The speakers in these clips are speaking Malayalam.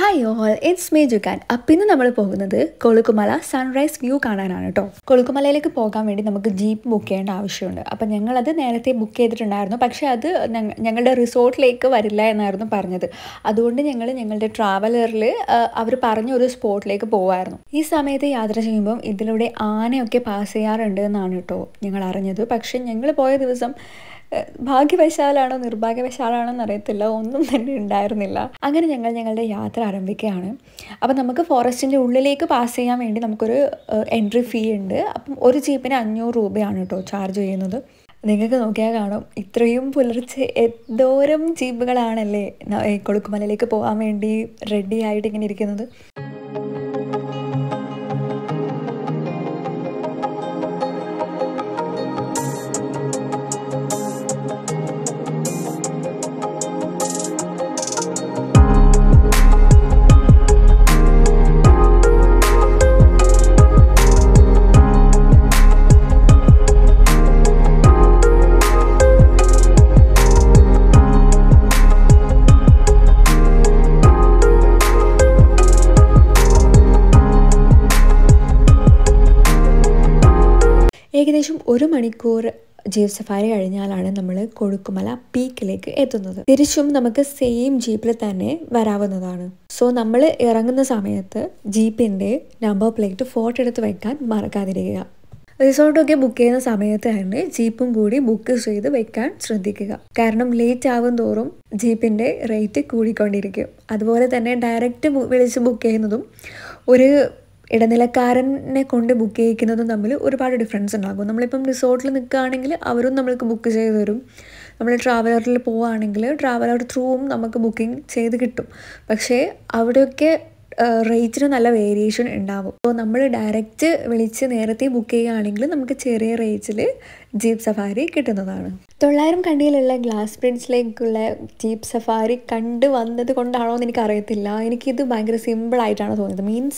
ഹായ് ഓൾ ഇറ്റ്സ് മേ ജുക്കാൻ അപ്പം ഇന്ന് നമ്മൾ പോകുന്നത് കൊളുക്കുമല സൺറൈസ് വ്യൂ കാണാനാണ് കേട്ടോ കൊളുക്കുമലയിലേക്ക് പോകാൻ വേണ്ടി നമുക്ക് ജീപ്പ് ബുക്ക് ചെയ്യേണ്ട ആവശ്യമുണ്ട് അപ്പം ഞങ്ങളത് നേരത്തെ ബുക്ക് ചെയ്തിട്ടുണ്ടായിരുന്നു പക്ഷേ അത് ഞങ്ങ- ഞങ്ങളുടെ റിസോർട്ടിലേക്ക് വരില്ല എന്നായിരുന്നു പറഞ്ഞത് അതുകൊണ്ട് ഞങ്ങൾ ഞങ്ങളുടെ ട്രാവലറിൽ അവർ പറഞ്ഞ ഒരു സ്പോട്ടിലേക്ക് പോവായിരുന്നു ഈ സമയത്ത് യാത്ര ചെയ്യുമ്പം ഇതിലൂടെ ആനയൊക്കെ പാസ് ചെയ്യാറുണ്ട് എന്നാണ് കേട്ടോ ഞങ്ങൾ അറിഞ്ഞത് പക്ഷേ ഞങ്ങൾ പോയ ദിവസം ഏഹ് ഭാഗ്യവശാലാണോ നിർഭാഗ്യവശാലാണോ എന്നറിയത്തില്ല ഒന്നും തന്നെ ഉണ്ടായിരുന്നില്ല അങ്ങനെ ഞങ്ങൾ ഞങ്ങളുടെ യാത്ര ആരംഭിക്കുകയാണ് അപ്പം നമുക്ക് ഫോറസ്റ്റിൻ്റെ ഉള്ളിലേക്ക് പാസ് ചെയ്യാൻ വേണ്ടി നമുക്കൊരു എൻട്രി ഫീ ഉണ്ട് അപ്പം ഒരു ജീപ്പിന് അഞ്ഞൂറ് രൂപയാണ് കേട്ടോ ചാർജ് ചെയ്യുന്നത് നിങ്ങൾക്ക് നോക്കിയാൽ കാണും ഇത്രയും പുലർച്ചെ എന്തോരം ജീപ്പുകളാണല്ലേ ന- ഈ കൊളുക്കുമലയിലേക്ക് പോകാൻ വേണ്ടി റെഡി ആയിട്ട് ഇങ്ങനെ ഇരിക്കുന്നത് ഏകദേശം ഒരു മണിക്കൂർ ജീപ്പ് സഫാരി കഴിഞ്ഞാലാണ് നമ്മൾ കൊഴുക്കുമല പീക്കിലേക്ക് എത്തുന്നത് തിരിച്ചും നമുക്ക് സെയിം ജീപ്പിൽ തന്നെ വരാവുന്നതാണ് സോ നമ്മൾ ഇറങ്ങുന്ന സമയത്ത് ജീപ്പിന്റെ നമ്പർ പ്ലേറ്റ് ഫോട്ടോ എടുത്ത് വെക്കാൻ മറക്കാതിരിക്കുക റിസോർട്ടൊക്കെ ബുക്ക് ചെയ്യുന്ന സമയത്ത് തന്നെ ജീപ്പും കൂടി ബുക്ക് ചെയ്ത് വെക്കാൻ ശ്രദ്ധിക്കുക കാരണം ലേറ്റ് ആവും തോറും ജീപ്പിന്റെ റേറ്റ് കൂടിക്കൊണ്ടിരിക്കും അതുപോലെ തന്നെ ഡയറക്റ്റ് വിളിച്ച് ബുക്ക് ചെയ്യുന്നതും ഒരു ഇടനിലക്കാരനെ കൊണ്ട് ബുക്ക് ചെയ്യിക്കുന്നതും തമ്മിൽ ഒരുപാട് ഡിഫറൻസ് ഉണ്ടാകും നമ്മളിപ്പം റിസോർട്ടിൽ നിൽക്കുകയാണെങ്കിൽ അവരും നമ്മൾക്ക് ബുക്ക് ചെയ്ത് തരും നമ്മൾ ട്രാവലറിൽ പോവുകയാണെങ്കിൽ ട്രാവലർ ത്രൂവും നമുക്ക് ബുക്കിംഗ് ചെയ്ത് കിട്ടും പക്ഷേ അവിടെയൊക്കെ റേറ്റിന് നല്ല വേരിയേഷൻ ഉണ്ടാവും അപ്പോൾ നമ്മൾ ഡയറക്റ്റ് വിളിച്ച് നേരത്തെ ബുക്ക് ചെയ്യുകയാണെങ്കിൽ നമുക്ക് ചെറിയ റേറ്റിൽ ജീപ്പ് സഫാരി കിട്ടുന്നതാണ് തൊള്ളായിരം കണ്ടിയിലുള്ള ഗ്ലാസ് ബ്രിഡ്ജിലേക്കുള്ള ജീപ്പ് സഫാരി കണ്ട് വന്നത് കൊണ്ടാണോ എന്ന് എനിക്കറിയത്തില്ല എനിക്കിത് ഭയങ്കര സിമ്പിളായിട്ടാണ് തോന്നിയത് മീൻസ്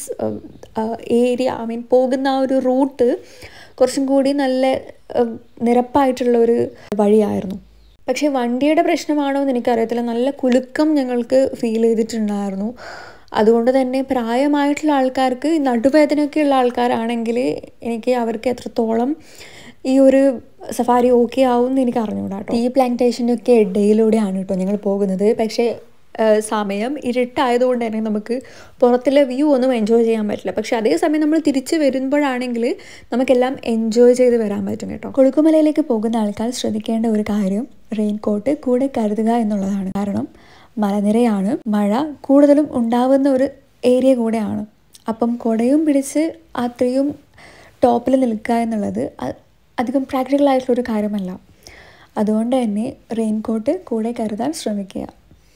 ഏരിയ ഐ മീൻ പോകുന്ന ആ ഒരു റൂട്ട് കുറച്ചും കൂടി നല്ല ഉം, നിരപ്പായിട്ടുള്ള ഒരു വഴിയായിരുന്നു പക്ഷേ വണ്ടിയുടെ പ്രശ്നമാണോ എന്ന് എനിക്കറിയത്തില്ല നല്ല കുലുക്കം ഞങ്ങൾക്ക് ഫീൽ ചെയ്തിട്ടുണ്ടായിരുന്നു അതുകൊണ്ട് തന്നെ പ്രായമായിട്ടുള്ള ആൾക്കാർക്ക് ഈ നടുവേദനയൊക്കെ ഉള്ള ആൾക്കാരാണെങ്കിൽ എനിക്ക് അവർക്ക് എത്രത്തോളം ഈ ഒരു സഫാരി ഓക്കെ ആവും എന്ന് എനിക്ക് അറിഞ്ഞൂടാ കേട്ടോ ഈ പ്ലാന്റേഷൻ്റെ ഒക്കെ ഇടയിലൂടെയാണ് കേട്ടോ ഞങ്ങൾ പോകുന്നത് പക്ഷേ ഏഹ് സമയം ഇരുട്ടായതുകൊണ്ട് തന്നെ നമുക്ക് പുറത്തുള്ള വ്യൂ ഒന്നും എൻജോയ് ചെയ്യാൻ പറ്റില്ല പക്ഷെ അതേസമയം നമ്മൾ തിരിച്ച് വരുമ്പോഴാണെങ്കിൽ നമുക്കെല്ലാം എൻജോയ് ചെയ്ത് വരാൻ പറ്റും കേട്ടോ കൊളുക്കുമലയിലേക്ക് പോകുന്ന ആൾക്കാർ ശ്രദ്ധിക്കേണ്ട ഒരു കാര്യം റെയിൻ കോട്ട് കൂടെ കരുതുക എന്നുള്ളതാണ് കാരണം മലനിരയാണ് മഴ കൂടുതലും ഉണ്ടാവുന്ന ഒരു ഏരിയ കൂടെയാണ് അപ്പം കുടയും പിടിച്ച് അത്രയും ടോപ്പിൽ നിൽക്കുക എന്നുള്ളത് അ- അധികം പ്രാക്ടിക്കൽ ആയിട്ടുള്ളൊരു കാര്യമല്ല അതുകൊണ്ട് തന്നെ റെയിൻ കോട്ട് കൂടെ കരുതാൻ ശ്രമിക്കുക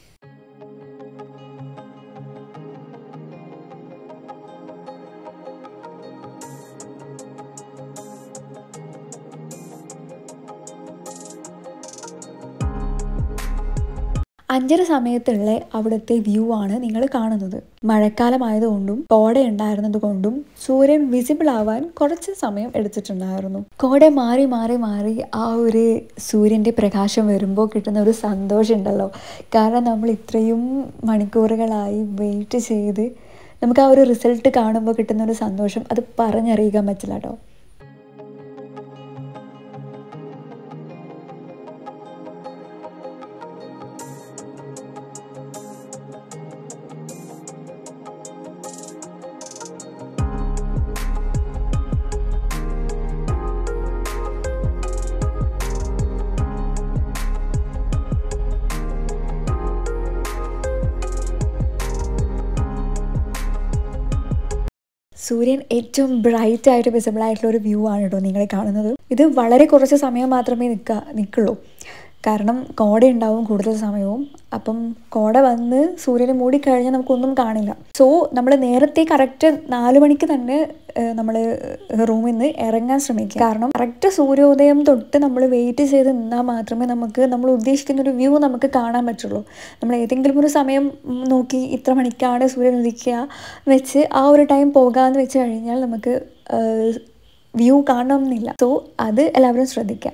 അഞ്ചര സമയത്തുള്ള അവിടുത്തെ വ്യൂ ആണ് നിങ്ങൾ കാണുന്നത് മഴക്കാലമായതുകൊണ്ടും കോട ഉണ്ടായിരുന്നത് കൊണ്ടും സൂര്യൻ വിസിബിൾ ആവാൻ കുറച്ച് സമയം എടുത്തിട്ടുണ്ടായിരുന്നു കോട മാറി മാറി മാറി ആ ഒരു സൂര്യൻ്റെ പ്രകാശം വരുമ്പോൾ കിട്ടുന്ന ഒരു സന്തോഷം ഉണ്ടല്ലോ കാരണം നമ്മൾ ഇത്രയും മണിക്കൂറുകളായി വെയിറ്റ് ചെയ്ത് നമുക്ക് ആ ഒരു റിസൾട്ട് കാണുമ്പോൾ കിട്ടുന്ന ഒരു സന്തോഷം അത് പറഞ്ഞറിയിക്കാൻ പറ്റില്ല കേട്ടോ സൂര്യൻ ഏറ്റവും ബ്രൈറ്റ് ആയിട്ട് വിസിബിൾ ആയിട്ടുള്ള ഒരു വ്യൂ ആണ് കേട്ടോ നിങ്ങൾ കാണുന്നത് ഇത് വളരെ കുറച്ച് സമയം മാത്രമേ നിൽക്ക നിൽക്കുള്ളൂ കാരണം കോട ഉണ്ടാവും കൂടുതൽ സമയവും അപ്പം കോട വന്ന് സൂര്യനെ മൂടിക്കഴിഞ്ഞാൽ നമുക്കൊന്നും കാണില്ല സോ നമ്മൾ നേരത്തെ കറക്റ്റ് നാല് മണിക്ക് തന്നെ നമ്മൾ റൂമിൽ നിന്ന് ഇറങ്ങാൻ ശ്രമിക്കുക കാരണം കറക്റ്റ് സൂര്യോദയം തൊട്ട് നമ്മൾ വെയിറ്റ് ചെയ്ത് നിന്നാൽ മാത്രമേ നമുക്ക് നമ്മൾ ഉദ്ദേശിക്കുന്ന ഒരു വ്യൂ നമുക്ക് കാണാൻ പറ്റുള്ളൂ നമ്മൾ ഏതെങ്കിലും ഒരു സമയം ഉം, നോക്കി ഇത്ര മണിക്കാണ് സൂര്യൻ ഉദിക്കുക വെച്ച് ആ ഒരു ടൈം പോകാമെന്ന് വെച്ച് കഴിഞ്ഞാൽ നമുക്ക് വ്യൂ കാണണമെന്നില്ല സോ അത് എല്ലാവരും ശ്രദ്ധിക്കുക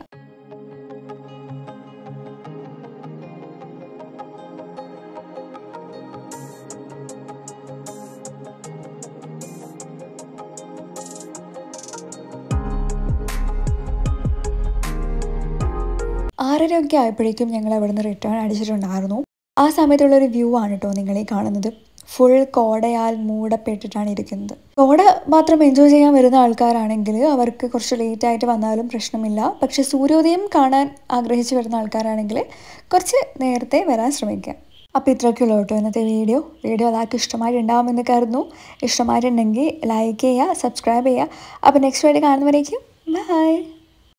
ആറരയൊക്കെ ആയപ്പോഴേക്കും ഞങ്ങൾ അവിടെ നിന്ന് റിട്ടേൺ അടിച്ചിട്ടുണ്ടായിരുന്നു ആ സമയത്തുള്ളൊരു വ്യൂ ആണ് കേട്ടോ നിങ്ങൾ ഈ കാണുന്നത് ഫുൾ കോടയാൽ മൂടപ്പെട്ടിട്ടാണ് ഇരിക്കുന്നത് കോട മാത്രം എൻജോയ് ചെയ്യാൻ വരുന്ന ആൾക്കാരാണെങ്കിൽ അവർക്ക് കുറച്ച് ലേറ്റ് ആയിട്ട് വന്നാലും പ്രശ്നമില്ല പക്ഷെ സൂര്യോദയം കാണാൻ ആഗ്രഹിച്ച് വരുന്ന ആൾക്കാരാണെങ്കിൽ കുറച്ച് നേരത്തെ വരാൻ ശ്രമിക്കുക അപ്പോൾ ഇത്രയൊക്കെയുള്ളൂ കേട്ടോ ഇന്നത്തെ വീഡിയോ വീഡിയോ എല്ലാവർക്കും ഇഷ്ടമായിട്ടുണ്ടാവുമെന്ന് കരുതുന്നു ഇഷ്ടമായിട്ടുണ്ടെങ്കിൽ ലൈക്ക് ചെയ്യുക സബ്സ്ക്രൈബ് ചെയ്യുക അപ്പോൾ നെക്സ്റ്റ് വീഡിയോ കാണുന്നവരേക്കും ബൈ